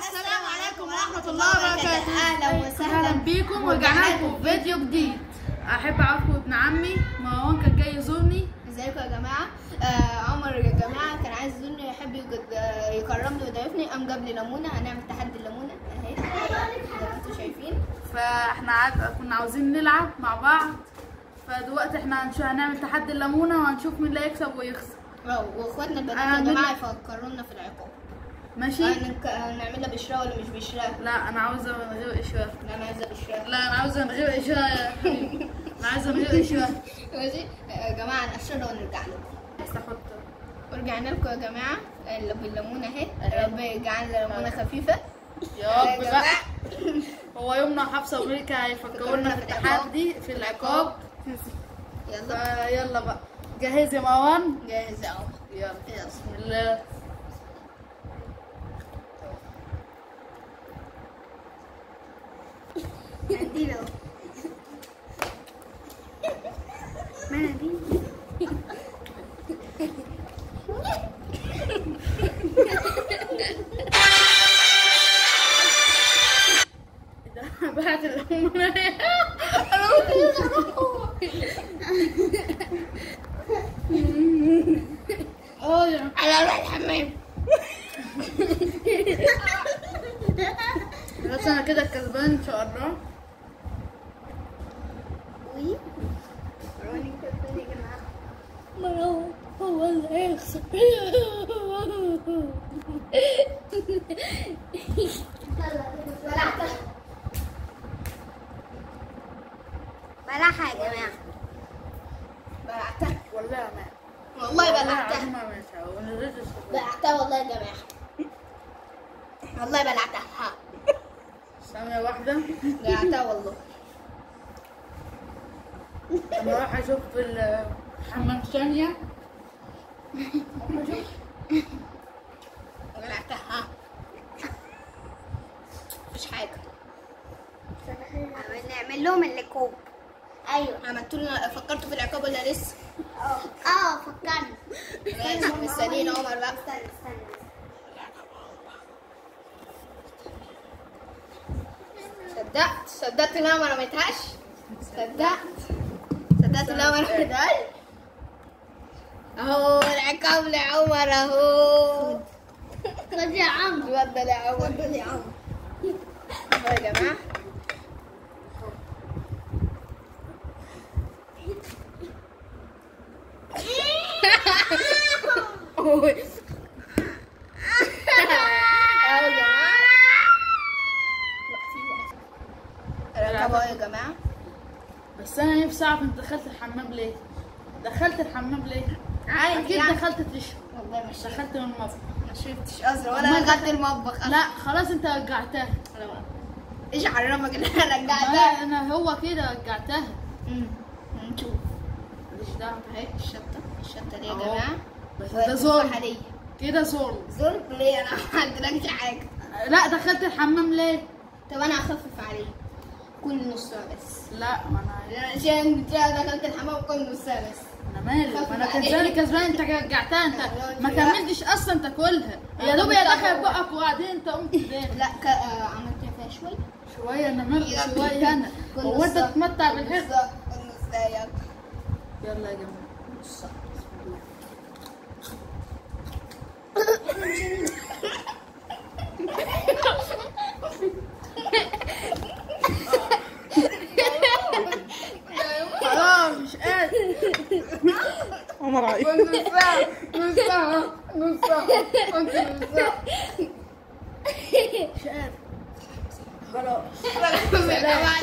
السلام عليكم ورحمة الله وبركاته أهلا أهلا وسهلا بيكم ورجعنا لكم في فيديو جديد أحب أعرفكم ابن عمي مروان كان جاي يزورني ازيكم يا جماعة آه عمر يا جماعة كان عايز يزورني يحب يجد- آه، يكرمني ويضيفني قام جاب لي ليمونة هنعمل تحدي الليمونة اهي زي ما انتم شايفين فاحنا عاد كنا عاوزين نلعب مع بعض فدلوقتي احنا هنش- هنعمل تحدي الليمونة وهنشوف مين اللي هيكسب ويخسر اه واخواتنا البنات أنا يا جماعة عاملة- يفكرونا في العقاب ماشي؟ هنك- هنعملها بشراء ولا مش بشراء؟ لا أنا عاوزة من غير إشراف لا انا عايزة بشراء لا أنا عاوزة من غير إشراف يا حبيبي أنا عايزة من غير إشراف ماشي آه، يا جماعة نقشرها ونرجع لكم بس أحط ورجعنا لكم يا جماعة اللي بالليمونة اهي يا رب يجعلنا ليمونة خفيفة يا رب بقى هو يومنا حفصة وميركا هيفكرونا في التحدي في العقاب يلا فيلا بقى جاهز يا مروان جاهز يا عمر يلا بسم الله منديل اهو منديل ده بعت الليمونة اه يا انا اروح الحمام بس انا كده كسبان ان شاء الله وي روني كسبان يا جماعه مروان هو اللي هيخسر بلعتها بلعها يا جماعه بلعتها والله ما والله بلعتها ما ماشي ونزلت الصبح. بلعتها والله يا جماعه والله بلعتها ها ثانية واحدة بلعتها والله انا رايح اشوف في الحمام ثانية بلعتها ها مفيش حاجه نعمل لهم الليكوب ايوه عملتوا لنا فكرتوا في العقاب ولا لسه؟ اه فكرنا ماشي مستنيين عمر بقى استنى استنى صدقت صدقت ان انا ما رميتهاش صدقت صدقت ان انا ما رميتهاش اهو العقاب لعمر اهو خد يا عمرو اتفضل يا عمر اتفضل يا عمر اهو يا جماعه اهو اهو يا جماعه العقاب اهو يا جماعه بس انا نفسي اعرف انت دخلت الحمام ليه دخلت الحمام ليه عادي اكيد يعني. دخلت تشرب والله ما شربت دخلت من المطبخ ما شربتش اصلا ولا دخلت المطبخ لا خلاص انت رجعتها ايش عرفك ان انا لا رجعتها انا هو كده رجعتها أمم، نشوف ماليش دعوه اهي الشطه الشطه دي يا أهو. جماعه بس ده ظلم حاليا كده ظلم ظلم ليه انا ما عملتلكش حاجه لا دخلت الحمام ليه طب انا هخفف عليه كل نصها بس لا ما انا عشان عشان دخلت الحمام كل نصها بس انا مالي خفف ما انا عليك. كسبان كسبان انت رجعتها انت ما لا. كملتش اصلا تاكلها يا أنا دوب يا كنت دخل هاكل. بقك وبعدين انت قمت تاني لا ك... آه، عملت فيها شويه شويه انا مالي يلا. شويه انا كل هو انت نصها. تتمتع كل بالحزن نصها. كل نصها يلا يلا يا جماعه نصها. خلاص مش قادر عمر عيد كل نصها نصها نصها كنت نصها مش قادر خلاص يا جماعة